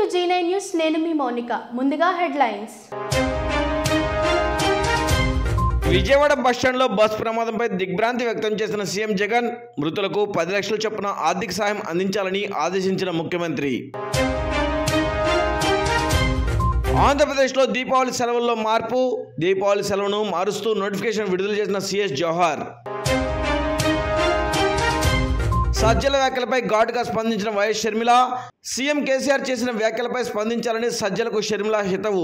G nine news నేను మీ మౌనిక ముందుగా headlines Vijayawada బస్టాండ్లో బస్ ప్రమాదంపై దిగ్భ్రాంతి వ్యక్తం చేసిన సీఎం జగన్ మృతులకు పది లక్షల చొప్పున ఆర్థిక సాయం అందించాలని ఆదేశించిన ముఖ్యమంత్రి ఆంధ్రప్రదేశ్లో దీపావళి సెలవుల్లో మార్పు దీపావళి సెలవును మారుస్తూ నోటిఫికేషన్ విడుదల చేసిన సిఎస్ జవహర్ సజ్జల వ్యాఖ్యలపై ఘాటుగా స్పందించిన వైఎస్ షర్మిల సీఎం కేసీఆర్ చేసిన వ్యాఖ్యలపై స్పందించాలని సజ్జలకు షర్మిల హితవు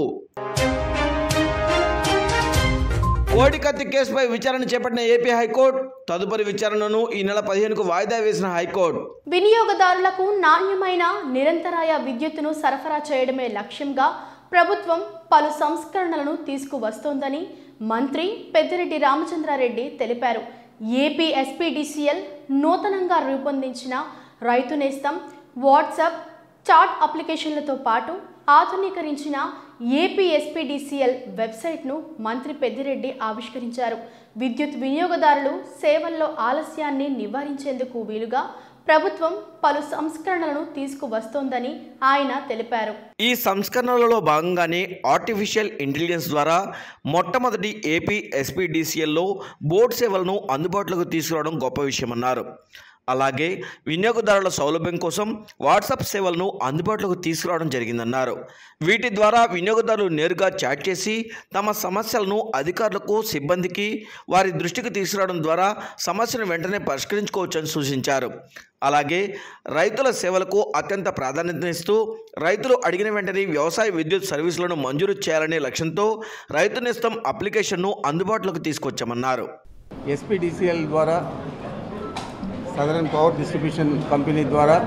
కోడికత్తి కేసుపై విచారణ చేపట్టిన ఏపీ హైకోర్టు తదుపరి విచారణను ఈ నెల పదిహేనుకు వాయిదా వేసిన హైకోర్టు వినియోగదారులకు నాణ్యమైన నిరంతరాయ విద్యుత్తును సరఫరా చేయడమే లక్ష్యంగా ప్రభుత్వం పలు సంస్కరణలను తీసుకువస్తోందని మంత్రి పెద్దిరెడ్డి రామచంద్రారెడ్డి తెలిపారు ఏపీ ఎస్పీడీసీఎల్ నూతనంగా రూపొందించిన రైతు నేస్తం వాట్సాప్ చాట్ అప్లికేషన్లతో పాటు ఆధునీకరించిన ఏపీ ఎస్పీడీసీఎల్ వెబ్సైట్ను మంత్రి పెద్దిరెడ్డి ఆవిష్కరించారు విద్యుత్ వినియోగదారులు సేవల్లో ఆలస్యాన్ని నివారించేందుకు వీలుగా ప్రభుత్వం పలు సంస్కరణలను తీసుకువస్తోందని ఆయన తెలిపారు ఈ సంస్కరణలలో భాగంగానే ఆర్టిఫిషియల్ ఇంటెలిజెన్స్ ద్వారా మొట్టమొదటి ఏపీ ఎస్పీడీసీఎల్లో బోర్డు సేవలను అందుబాటులోకి తీసుకురావడం గొప్ప విషయమన్నారు అలాగే వినియోగదారుల సౌలభ్యం కోసం వాట్సాప్ సేవలను అందుబాటులోకి తీసుకురావడం జరిగిందన్నారు వీటి ద్వారా వినియోగదారులు నేరుగా చాట్ చేసి తమ సమస్యలను అధికారులకు సిబ్బందికి వారి దృష్టికి తీసుకురావడం ద్వారా సమస్యను వెంటనే పరిష్కరించుకోవచ్చని సూచించారు అలాగే రైతుల సేవలకు అత్యంత ప్రాధాన్యతనిస్తూ రైతులు అడిగిన వెంటనే వ్యవసాయ విద్యుత్ సర్వీసులను మంజూరు చేయాలనే లక్ష్యంతో రైతు నేస్తం అప్లికేషన్ను అందుబాటులోకి తీసుకొచ్చామన్నారు ఎస్పీడీసీఎల్ ద్వారా సదరన్ పవర్ డిస్ట్రిబ్యూషన్ కంపెనీ ద్వారా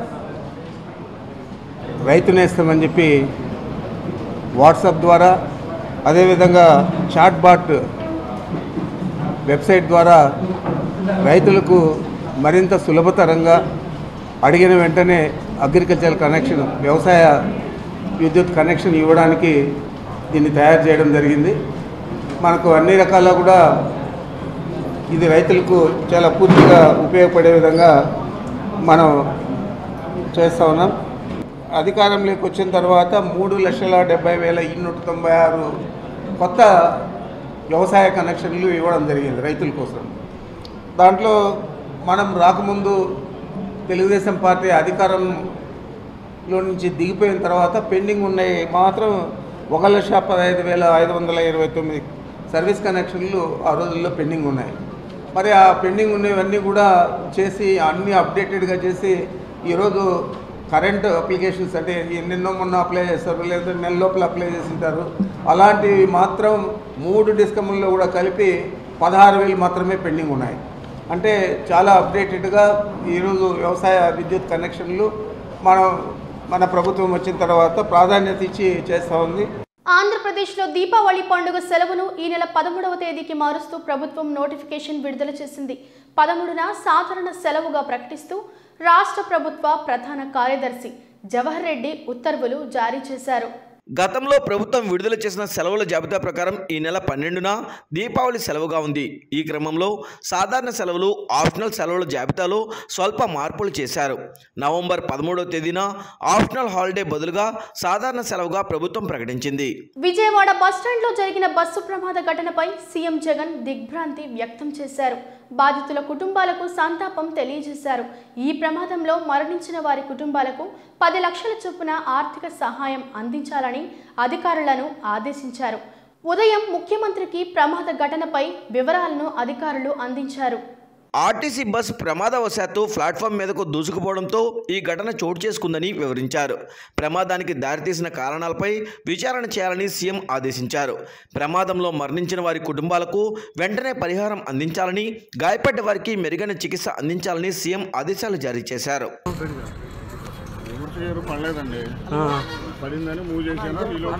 రైతు నేస్తామని చెప్పి వాట్సాప్ ద్వారా అదేవిధంగా చాట్ బాట్ వెబ్సైట్ ద్వారా రైతులకు మరింత సులభతరంగా అడిగిన వెంటనే అగ్రికల్చర్ కనెక్షన్ వ్యవసాయ విద్యుత్ కనెక్షన్ ఇవ్వడానికి దీన్ని తయారు చేయడం జరిగింది మనకు అన్ని రకాల కూడా ఇది రైతులకు చాలా పూర్తిగా ఉపయోగపడే విధంగా మనం చేస్తూ ఉన్నాం అధికారంలోకి వచ్చిన తర్వాత మూడు లక్షల డెబ్బై వేల ఇన్నూట తొంభై ఆరు కొత్త వ్యవసాయ కనెక్షన్లు ఇవ్వడం జరిగింది రైతుల కోసం దాంట్లో మనం రాకముందు తెలుగుదేశం పార్టీ అధికారంలో నుంచి దిగిపోయిన తర్వాత పెండింగ్ ఉన్నాయి మాత్రం ఒక లక్ష పదహైదు వేల ఐదు వందల ఇరవై తొమ్మిది సర్వీస్ కనెక్షన్లు ఆ రోజుల్లో పెండింగ్ ఉన్నాయి మరి ఆ పెండింగ్ ఉన్నవన్నీ కూడా చేసి అన్నీ అప్డేటెడ్గా చేసి ఈరోజు కరెంట్ అప్లికేషన్స్ అంటే ఎన్నెన్నో మొన్న అప్లై చేస్తారు లేదా నెల లోపల అప్లై చేసి ఉంటారు అలాంటివి మాత్రం మూడు డిస్కమ్ల్లో కూడా కలిపి పదహారు వేలు మాత్రమే పెండింగ్ ఉన్నాయి అంటే చాలా అప్డేటెడ్గా ఈరోజు వ్యవసాయ విద్యుత్ కనెక్షన్లు మనం మన ప్రభుత్వం వచ్చిన తర్వాత ప్రాధాన్యత ఇచ్చి చేస్తూ ఉంది ఆంధ్రప్రదేశ్లో దీపావళి పండుగ సెలవును ఈ నెల పదమూడవ తేదీకి మారుస్తూ ప్రభుత్వం నోటిఫికేషన్ విడుదల చేసింది పదమూడున సాధారణ సెలవుగా ప్రకటిస్తూ రాష్ట్ర ప్రభుత్వ ప్రధాన కార్యదర్శి జవహర్ రెడ్డి ఉత్తర్వులు జారీ చేశారు గతంలో ప్రభుత్వం విడుదల చేసిన సెలవుల జాబితా ప్రకారం ఈ నెల పన్నెండున దీపావళి సెలవుగా ఉంది ఈ క్రమంలో సాధారణ సెలవులు ఆప్షనల్ సెలవుల జాబితాలో స్వల్ప మార్పులు చేశారు నవంబర్ పదమూడవ తేదీన ఆప్షనల్ హాలిడే బదులుగా సాధారణ సెలవుగా ప్రభుత్వం ప్రకటించింది విజయవాడ బస్టాండ్లో జరిగిన బస్సు ప్రమాద ఘటనపై సీఎం జగన్ దిగ్భ్రాంతి వ్యక్తం చేశారు బాధితుల కుటుంబాలకు సంతాపం తెలియజేశారు ఈ ప్రమాదంలో మరణించిన వారి కుటుంబాలకు పది లక్షల చొప్పున ఆర్థిక సహాయం అందించాలని అధికారులను ఆదేశించారు ఉదయం ముఖ్యమంత్రికి ప్రమాద ఘటనపై వివరాలను అధికారులు అందించారు ఆర్టీసీ బస్ ప్రమాదవశాత్తు ప్లాట్ఫామ్ మీదకు దూసుకుపోవడంతో ఈ ఘటన చోటు చేసుకుందని వివరించారు ప్రమాదానికి దారితీసిన కారణాలపై విచారణ చేయాలని సీఎం ఆదేశించారు ప్రమాదంలో మరణించిన వారి కుటుంబాలకు వెంటనే పరిహారం అందించాలని గాయపడ్డ వారికి మెరుగైన చికిత్స అందించాలని సీఎం ఆదేశాలు జారీ చేశారు విమర్శ చేయరు పడలేదండి పడిందని మూవ్ చేశాను ఈలో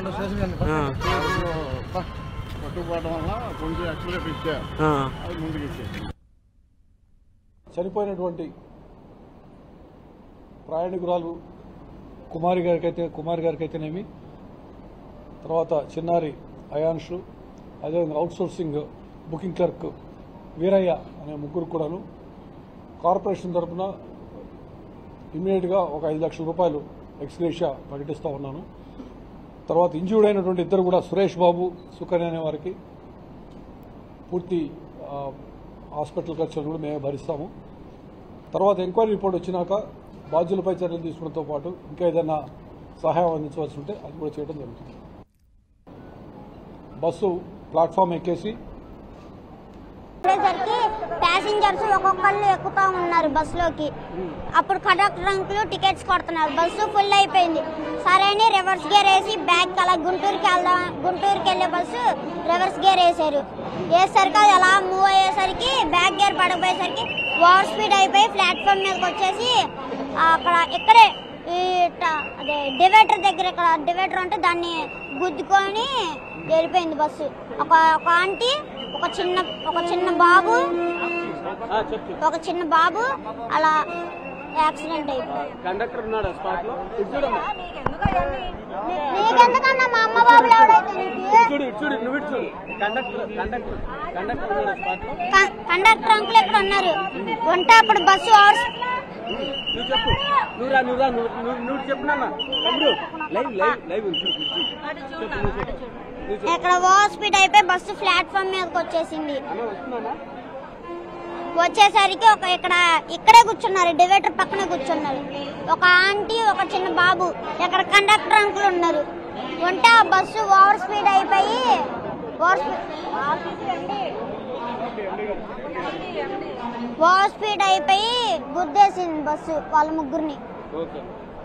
పట్టుకోవడం వల్ల కొంచెం యాక్సిలేట్ ఇచ్చా అది ముందుకు ఇచ్చే చనిపోయినటువంటి ప్రయాణికురాలు కుమారి గారికి అయితే కుమారి గారికి అయితేనేమి తర్వాత చిన్నారి అయాన్షు అదేవిధంగా అవుట్సోర్సింగ్ బుకింగ్ క్లర్క్ వీరయ్య అనే ముగ్గురు కూడాను కార్పొరేషన్ తరఫున ఇమ్మీడియట్గా ఒక ఐదు లక్షల రూపాయలు ఎక్స్గ్రేషియా ప్రకటిస్తూ ఉన్నాను తర్వాత ఇంజూర్డ్ అయినటువంటి ఇద్దరు కూడా సురేష్ బాబు సుకన్య అనే వారికి పూర్తి ఆ, హాస్పిటల్ ఖర్చులు కూడా మేమే భరిస్తాము తర్వాత ఎంక్వైరీ రిపోర్ట్ వచ్చినాక బాధ్యులపై చర్యలు తీసుకోవడంతో పాటు ఇంకా ఏదైనా సహాయం అందించవలసి ఉంటే అది కూడా చేయడం జరుగుతుంది బస్సు ప్లాట్ఫామ్ ఎక్కేసి వచ్చేసరికి ప్యాసింజర్స్ ఒక్కొక్కళ్ళు ఎక్కుతా ఉన్నారు బస్సులోకి అప్పుడు కండక్టర్ అంకులు టికెట్స్ కొడుతున్నారు బస్సు ఫుల్ అయిపోయింది సరే అని రివర్స్ గేర్ వేసి బ్యాక్ అలా గుంటూరుకి వెళ్దాం గుంటూరుకి వెళ్ళే బస్సు రివర్స్ గేర్ వేసారు వేసరికి అది అలా మూవ్ అయ్యేసరికి బ్యాక్ గేర్ పడకపోయేసరికి ఓవర్ స్పీడ్ అయిపోయి ప్లాట్ఫామ్ మీదకి వచ్చేసి అక్కడ ఇక్కడే ఈ ట- అదే డివైడర్ దగ్గర ఇక్కడ డివైడర్ ఉంటే దాన్ని గుద్దుకొని వెళ్ళిపోయింది బస్సు ఒక ఒక ఆంటీ ఒక చిన్న ఒక చిన్న బాబు ఒక చిన్న బాబు అలా యాక్సిడెంట్ అయిపోయింది కండక్టర్ ఉన్నాడు స్పాట్ లో ఇటు చూడమ్మా నీకెందుకన్నా మా అమ్మ బాబు ఎవడైతే నీకు చూడు ఇటు చూడు నువ్వు ఇటు చూడు కండక్టర్ కండక్టర్ కండక్టర్ ఉన్నాడు స్పాట్ లో క- కండక్టర్ అంకుల్ ఇక్కడ ఉన్నారు ఉంటే అప్పుడు బస్సు ఓవర్ నువ్వు చెప్పు నువ్వు రా నువ్వు రా నువ్వు నువ్వు నువ్వు చెప్పు నాన్న తమ్ముడు లైవ్ లైవ్ లైవ్ ఉంది చూడు, చూడు. చెప్పు నువ్వు చెప్పు నువ్వు చెప్పు ఇక్కడ ఓవర్ స్పీడ్ అయిపోయి బస్సు ప్లాట్ఫామ్ మీదకి వచ్చేసింది అన్న వస్తున్నానా వచ్చేసరికి ఒక ఇక్కడ ఇక్కడే కూర్చున్నారు డివైడర్ పక్కనే కూర్చున్నారు ఒక ఆంటీ ఒక చిన్న బాబు ఇక్కడ కండక్టర్ అంకుల్ ఉన్నారు ఉంటే ఆ బస్సు ఓవర్ స్పీడ్ అయిపోయి ఓవర్ స్పీడ్ ఓవర్ స్పీడ్ అయిపోయి గుద్దేసింది బస్సు వాళ్ళ ముగ్గురిని ఓకే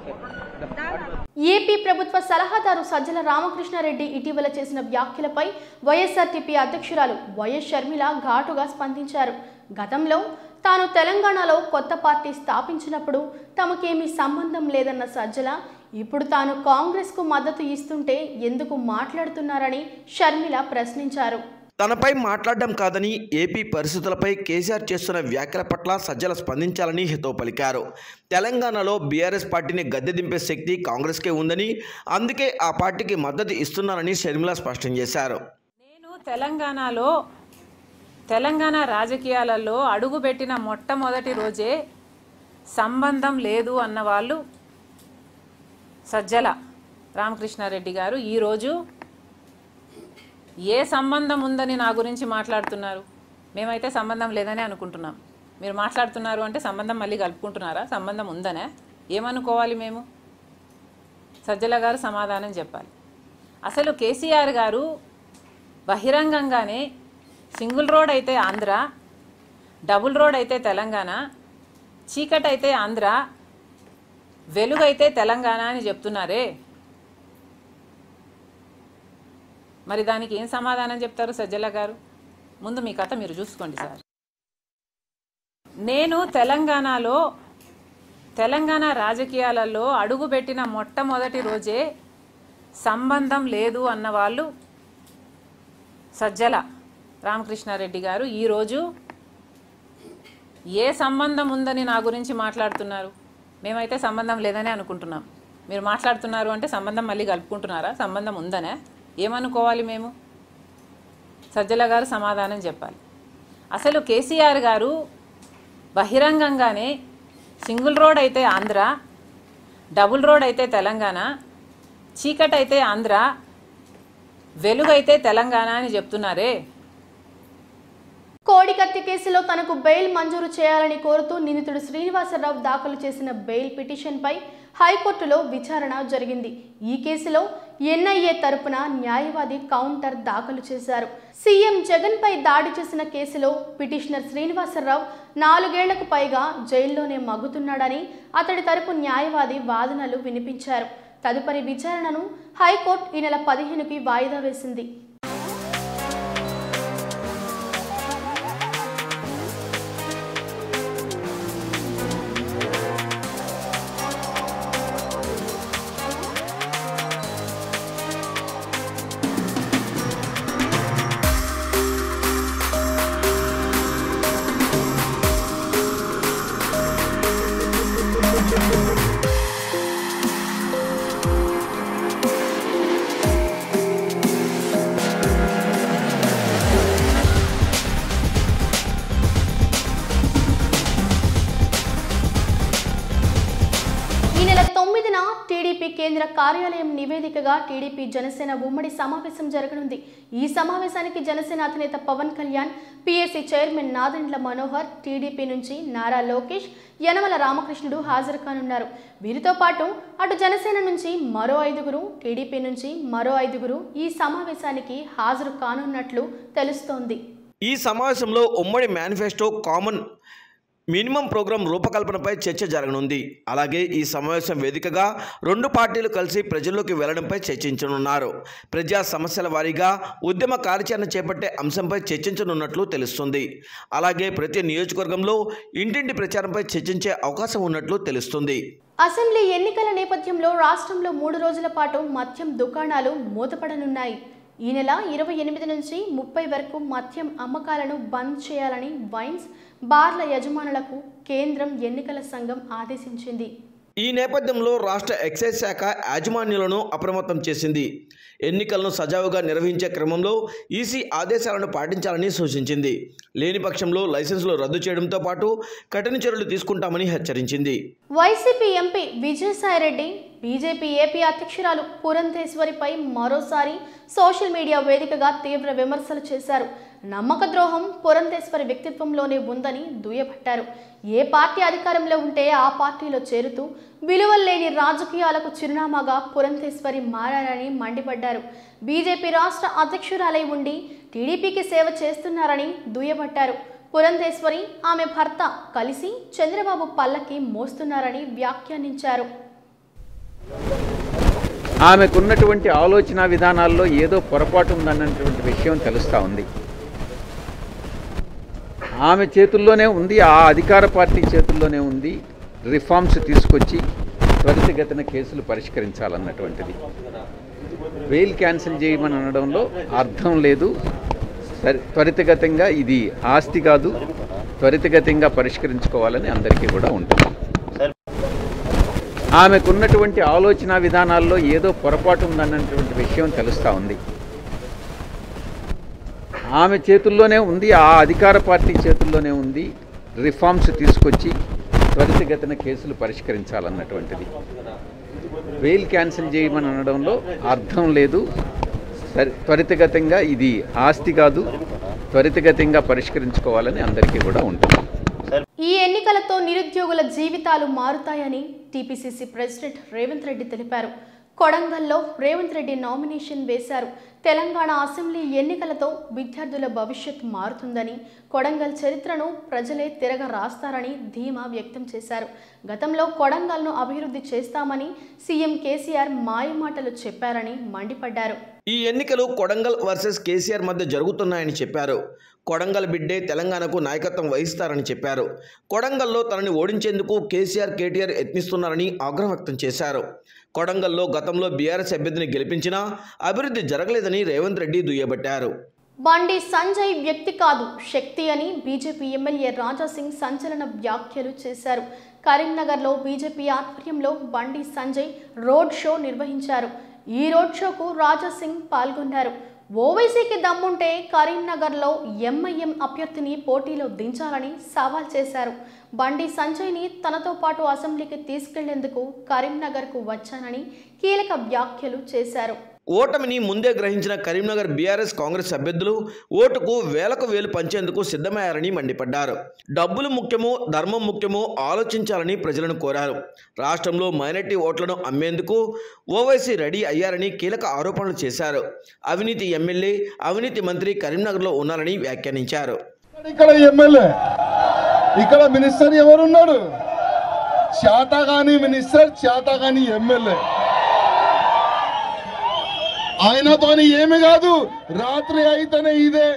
ఏపీ ప్రభుత్వ సలహాదారు సజ్జల రామకృష్ణారెడ్డి ఇటీవల చేసిన వ్యాఖ్యలపై వైఎస్ఆర్టీపీ అధ్యక్షురాలు వైఎస్ షర్మిల ఘాటుగా స్పందించారు గతంలో తాను తెలంగాణలో కొత్త పార్టీ స్థాపించినప్పుడు తమకేమీ సంబంధం లేదన్న సజ్జల ఇప్పుడు తాను కాంగ్రెస్కు మద్దతు ఇస్తుంటే ఎందుకు మాట్లాడుతున్నారని షర్మిల ప్రశ్నించారు తనపై మాట్లాడడం కాదని ఏపీ పరిస్థితులపై కేసీఆర్ చేస్తున్న వ్యాఖ్యల పట్ల సజ్జల స్పందించాలని హితవు పలికారు తెలంగాణలో బీఆర్ఎస్ పార్టీని గద్దె దింపే శక్తి కాంగ్రెస్కే ఉందని అందుకే ఆ పార్టీకి మద్దతు ఇస్తున్నారని షర్మిల స్పష్టం చేశారు నేను తెలంగాణలో తెలంగాణ రాజకీయాలలో అడుగుపెట్టిన మొట్టమొదటి రోజే సంబంధం లేదు అన్న వాళ్ళు సజ్జల రామకృష్ణారెడ్డి గారు ఈరోజు ఏ సంబంధం ఉందని నా గురించి మాట్లాడుతున్నారు మేమైతే సంబంధం లేదని అనుకుంటున్నాం మీరు మాట్లాడుతున్నారు అంటే సంబంధం మళ్ళీ కలుపుకుంటున్నారా సంబంధం ఉందనే ఏమనుకోవాలి మేము సజ్జల గారు సమాధానం చెప్పాలి అసలు కేసీఆర్ గారు బహిరంగంగానే సింగిల్ రోడ్ అయితే ఆంధ్ర డబుల్ రోడ్ అయితే తెలంగాణ చీకటి అయితే ఆంధ్ర వెలుగైతే తెలంగాణ అని చెప్తున్నారే మరి దానికి ఏం సమాధానం చెప్తారు సజ్జల గారు ముందు మీ కథ మీరు చూసుకోండి సార్ నేను తెలంగాణలో తెలంగాణ రాజకీయాలలో అడుగుపెట్టిన మొట్టమొదటి రోజే సంబంధం లేదు అన్న వాళ్ళు సజ్జల రామకృష్ణారెడ్డి గారు ఈరోజు ఏ సంబంధం ఉందని నా గురించి మాట్లాడుతున్నారు మేమైతే సంబంధం లేదని అనుకుంటున్నాం మీరు మాట్లాడుతున్నారు అంటే సంబంధం మళ్ళీ కలుపుకుంటున్నారా సంబంధం ఉందనే ఏమనుకోవాలి మేము సజ్జల గారు సమాధానం చెప్పాలి అసలు కేసీఆర్ గారు బహిరంగంగానే సింగిల్ రోడ్ అయితే ఆంధ్ర డబుల్ రోడ్ అయితే తెలంగాణ చీకటి అయితే ఆంధ్ర వెలుగైతే తెలంగాణ అని చెప్తున్నారే కోడికత్తి కేసులో తనకు బెయిల్ మంజూరు చేయాలని కోరుతూ నిందితుడు శ్రీనివాసరావు దాఖలు చేసిన బెయిల్ పిటిషన్పై హైకోర్టులో విచారణ జరిగింది ఈ కేసులో ఎన్ఐఏ తరపున న్యాయవాది కౌంటర్ దాఖలు చేశారు సీఎం జగన్పై దాడి చేసిన కేసులో పిటిషనర్ శ్రీనివాసరావు నాలుగేళ్లకు పైగా జైల్లోనే మగ్గుతున్నాడని అతడి తరపు న్యాయవాది వాదనలు వినిపించారు తదుపరి విచారణను హైకోర్టు ఈ నెల పదిహేనుకి వాయిదా వేసింది కార్యాలయం నివేదికగా టీడీపీ జనసేన ఉమ్మడి సమావేశం జరగనుంది ఈ సమావేశానికి జనసేన అధినేత Pawan Kalyan PSC chairman Nadendla Manohar TDP నుంచి నారా లోకేష్ యనమల రామకృష్ణుడు హాజరు కానున్నారు వీరితో పాటు అటు జనసేన నుంచి మరో ఐదుగురు టీడీపీ నుంచి మరో ఐదుగురు ఈ సమావేశానికి హాజరు కానున్నట్లు తెలుస్తోంది ఈ సమావేశంలో ఉమ్మడి మేనిఫెస్టో కామన్ మినిమం ప్రోగ్రాం రూపకల్పనపై చర్చ జరగనుంది అలాగే ఈ సమావేశం వేదికగా రెండు పార్టీలు కలిసి ప్రజల్లోకి వెళ్లడంపై చర్చించనున్నారు ప్రజా సమస్యల వారీగా ఉద్యమ కార్యాచరణ చేపట్టే అంశంపై చర్చించనున్నట్లు తెలుస్తుంది అలాగే ప్రతి నియోజకవర్గంలో ఇంటింటి ప్రచారంపై చర్చించే అవకాశం ఉన్నట్లు తెలుస్తుంది అసెంబ్లీ ఎన్నికల నేపథ్యంలో రాష్ట్రంలో మూడు రోజుల పాటు మద్యం దుకాణాలు మూతపడనున్నాయి ఈ నెల ఇరవై ఎనిమిది నుంచి ముప్పై వరకు మద్యం అమ్మకాలను బంద్ చేయాలని వైన్స్ బార్ల యజమానులకు కేంద్రం ఎన్నికల సంఘం ఆదేశించింది ఈ నేపథ్యంలో రాష్ట్ర ఎక్సైజ్ శాఖ యాజమాన్యులను అప్రమత్తం చేసింది ఎన్నికలను సజావుగా నిర్వహించే క్రమంలో ఈసీ ఆదేశాలను పాటించాలని సూచించింది లేని పక్షంలో లైసెన్సులు రద్దు చేయడంతో పాటు కఠిన చర్యలు తీసుకుంటామని హెచ్చరించింది YCP MP Vijayasaireddy BJP AP అధ్యక్షురాలు పురంధేశ్వరిపై మరోసారి సోషల్ మీడియా వేదికగా తీవ్ర విమర్శలు చేశారు నమ్మక ద్రోహం పురంధేశ్వరి వ్యక్తిత్వంలోనే ఉందని దుయ్యబట్టారు ఏ పార్టీ అధికారంలో ఉంటే ఆ పార్టీలో చేరుతూ విలువల్లేని రాజకీయాలకు చిరునామాగా పురంధేశ్వరి మారారని మండిపడ్డారు బీజేపీ రాష్ట్ర అధ్యక్షురాలై ఉండి టీడీపీకి సేవ చేస్తున్నారని దుయ్యబట్టారు పురంధేశ్వరి ఆమె భర్త కలిసి చంద్రబాబు పల్లకి మోస్తున్నారని వ్యాఖ్యానించారు ఆమెకున్నటువంటి ఆలోచన విధానాల్లో ఏదో పొరపాటు ఉందన్నటువంటి విషయం తెలుస్తూ ఉంది ఆమె చేతుల్లోనే ఉంది ఆ అధికార పార్టీ చేతుల్లోనే ఉంది రిఫార్మ్స్ తీసుకొచ్చి త్వరితగతిన కేసులు పరిష్కరించాలన్నటువంటిది బెయిల్ క్యాన్సిల్ చేయమని అనడంలో అర్థం లేదు సరి త్వరితగతంగా ఇది ఆస్తి కాదు త్వరితగతంగా పరిష్కరించుకోవాలని అందరికీ కూడా ఉంటుంది ఆమెకున్నటువంటి ఆలోచన విధానాల్లో ఏదో పొరపాటు ఉందన్నటువంటి విషయం తెలుస్తూ ఉంది ఆమె చేతుల్లోనే ఉంది ఆ అధికార పార్టీ చేతుల్లోనే ఉంది రిఫార్మ్స్ తీసుకొచ్చి త్వరితగతిన కేసులు పరిష్కరించాలన్నటువంటిది బెయిల్ క్యాన్సిల్ చేయమని అనడంలో అర్థం లేదు సరి త్వరితగతంగా ఇది ఆస్తి కాదు త్వరితగతంగా పరిష్కరించుకోవాలని అందరికీ కూడా ఉంటుంది ఈ ఎన్నికలతో నిరుద్యోగుల జీవితాలు మారుతాయని టీపీసీసీ ప్రెసిడెంట్ రేవంత్ రెడ్డి తెలిపారు కొడంగల్లో రేవంత్ రెడ్డి నామినేషన్ వేశారు తెలంగాణ అసెంబ్లీ ఎన్నికలతో విద్యార్థుల భవిష్యత్ మారుతుందని కొడంగల్ చరిత్రను ప్రజలే తిరగ రాస్తారని ధీమా వ్యక్తం చేశారు గతంలో కొడంగల్ను అభివృద్ధి చేస్తామని సీఎం కేసీఆర్ మాయమాటలు చెప్పారని మండిపడ్డారు ఈ ఎన్నికలు కొడంగల్ వర్సెస్ కేసీఆర్ మధ్య జరుగుతున్నాయని చెప్పారు కొడంగల్ బిడ్డే తెలంగాణకు నాయకత్వం వహిస్తారని చెప్పారు కొడంగల్లో తనని ఓడించేందుకు కేసీఆర్ కేటీఆర్ యత్నిస్తున్నారని ఆగ్రహం వ్యక్తం చేశారు కొడంగల్లో గతంలో బీఆర్ఎస్ అభ్యర్థిని గెలిపించినా అభివృద్ధి జరగలేదని రేవంత్ రెడ్డి దుయ్యబట్టారు బండి సంజయ్ వ్యక్తి కాదు శక్తి అని బీజేపీ ఎమ్మెల్యే రాజాసింగ్ సంచలన వ్యాఖ్యలు చేశారు కరీంనగర్లో బీజేపీ ఆధ్వర్యంలో బండి సంజయ్ రోడ్ షో నిర్వహించారు ఈ రోడ్ షోకు రాజాసింగ్ పాల్గొన్నారు ఓవైసీకి దమ్ముంటే కరీంనగర్లో ఎంఐఎం అభ్యర్థిని పోటీలో దించాలని సవాల్ చేశారు బండి సంజయ్ని తనతో పాటు అసెంబ్లీకి తీసుకెళ్లేందుకు కరీంనగర్కు వచ్చానని కీలక వ్యాఖ్యలు చేశారు ఓటమిని ముందే గ్రహించిన కరీంనగర్ బీఆర్ఎస్ కాంగ్రెస్ అభ్యర్థులు ఓటుకు వేలకు వేలు పంచేందుకు సిద్ధమయ్యారని మండిపడ్డారు డబ్బులు ముఖ్యమో ధర్మం ముఖ్యమో ఆలోచించాలని ప్రజలను కోరారు రాష్ట్రంలో మైనార్టీ ఓట్లను అమ్మేందుకు ఓవైసీ రెడీ అయ్యారని కీలక ఆరోపణలు చేశారు అవినీతి ఎమ్మెల్యే అవినీతి మంత్రి కరీంనగర్లో ఉన్నారని వ్యాఖ్యానించారు ఇక్కడ ఎమ్మెల్యే ఇక్కడ మినిస్టర్ ఎవరున్నాడు చేతగాని మినిస్టర్ చేతగాని ఎమ్మెల్యే ఆయనతోని ఏమి కాదు రాత్రి అయితేనే ఇదే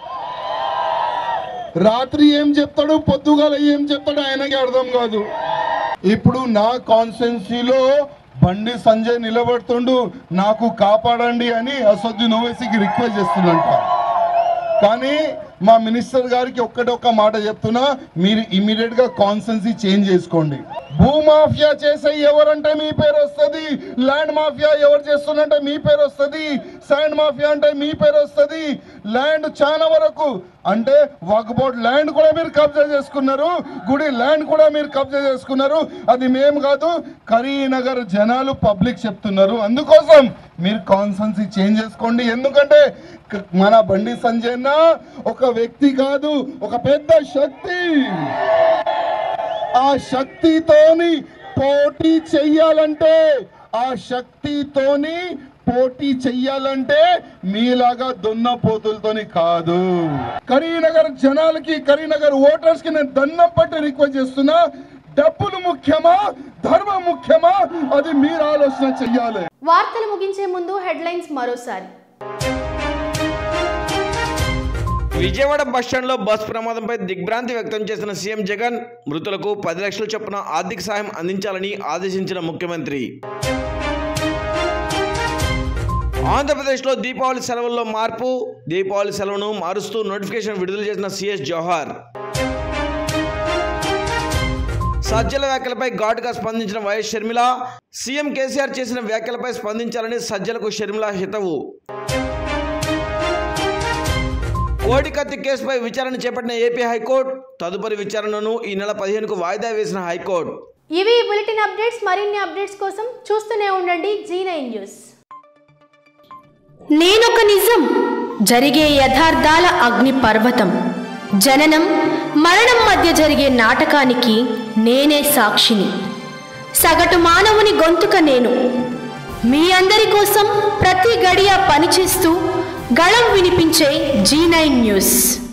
రాత్రి ఏం చెప్తాడు పొద్దుగాల ఏం చెప్తాడు ఆయనకి అర్థం కాదు ఇప్పుడు నా కాన్స్టిట్యున్సీలో బండి సంజయ్ నిలబడుతుండు నాకు కాపాడండి అని అసదుద్దీన్ ఓవైసీకి రిక్వెస్ట్ చేస్తుందంట కానీ మా మినిస్టర్ గారికి ఒక్కటే ఒక్క మాట చెప్తున్నా మీరు ఇమీడియట్ గా కాన్స్టెన్సీ చేంజ్ చేసుకోండి భూమాఫియా చేసే ఎవరంటే మీ పేరు వస్తుంది ల్యాండ్ మాఫియా ఎవరు చేస్తున్నంటే మీ పేరు వస్తుంది శాండ్ మాఫియా అంటే మీ పేరు వస్తుంది ల్యాండ్ చాలా వరకు అంటే వక్ బోర్డ్ ల్యాండ్ కూడా మీరు కబ్జా చేసుకున్నారు గుడి ల్యాండ్ కూడా మీరు కబ్జా చేసుకున్నారు అది మేము కాదు కరీంనగర్ జనాలు పబ్లిక్ చెప్తున్నారు అందుకోసం మీరు కాన్సెన్సీ చేంజ్ చేసుకోండి ఎందుకంటే క- మన బండి సంజయ్ ఒక వ్యక్తి కాదు ఒక పెద్ద శక్తి ఆ శక్తితోని పోటీ చెయ్యాలంటే ఆ శక్తితోని పోటీ చెయ్యాలంటే మీలాగా దున్నపోతులతోని కాదు కరీంనగర్ జనాలకి కరీంనగర్ ఓటర్స్ కి నేను దండం పట్టి రిక్వెస్ట్ చేస్తున్నా డబ్బులు ముఖ్యమా ధర్మం ముఖ్యమా అది మీరు ఆలోచన చెయ్యాలి వార్తలు ముగించే ముందు హెడ్లైన్స్ మరోసారి విజయవాడ బస్టాండ్లో బస్ ప్రమాదంపై దిగ్భ్రాంతి వ్యక్తం చేసిన సీఎం జగన్ మృతులకు పది లక్షల చొప్పున ఆర్థిక సాయం అందించాలని ఆదేశించిన ముఖ్యమంత్రి ఆంధ్రప్రదేశ్లో దీపావళి సెలవుల్లో మార్పు దీపావళి సెలవును మారుస్తూ నోటిఫికేషన్ విడుదల చేసిన సిఎస్ జవహర్ సజ్జల వ్యాఖ్యలపై ఘాటుగా స్పందించిన వైఎస్ షర్మిల సీఎం కేసీఆర్ చేసిన వ్యాఖ్యలపై స్పందించాలని సజ్జలకు షర్మిల హితవు కోడికత్తి కేసుపై విచారణ చేపట్టిన ఏపీ హైకోర్టు తదుపరి విచారణను ఈ నెల పదిహేనుకు వాయిదా వేసిన హైకోర్టు ఇవి ఈ బులెటిన్ అప్డేట్స్ మరిన్ని అప్డేట్స్ కోసం చూస్తూనే ఉండండి జీ నైన్ న్యూస్ నేనొక నిజం జరిగే యథార్థాల అగ్ని పర్వతం జననం మరణం మధ్య జరిగే నాటకానికి నేనే సాక్షిని సగటు మానవుని గొంతుక నేను మీ అందరి కోసం ప్రతి గడియ పనిచేస్తూ గళం వినిపించే జీ నైన్ న్యూస్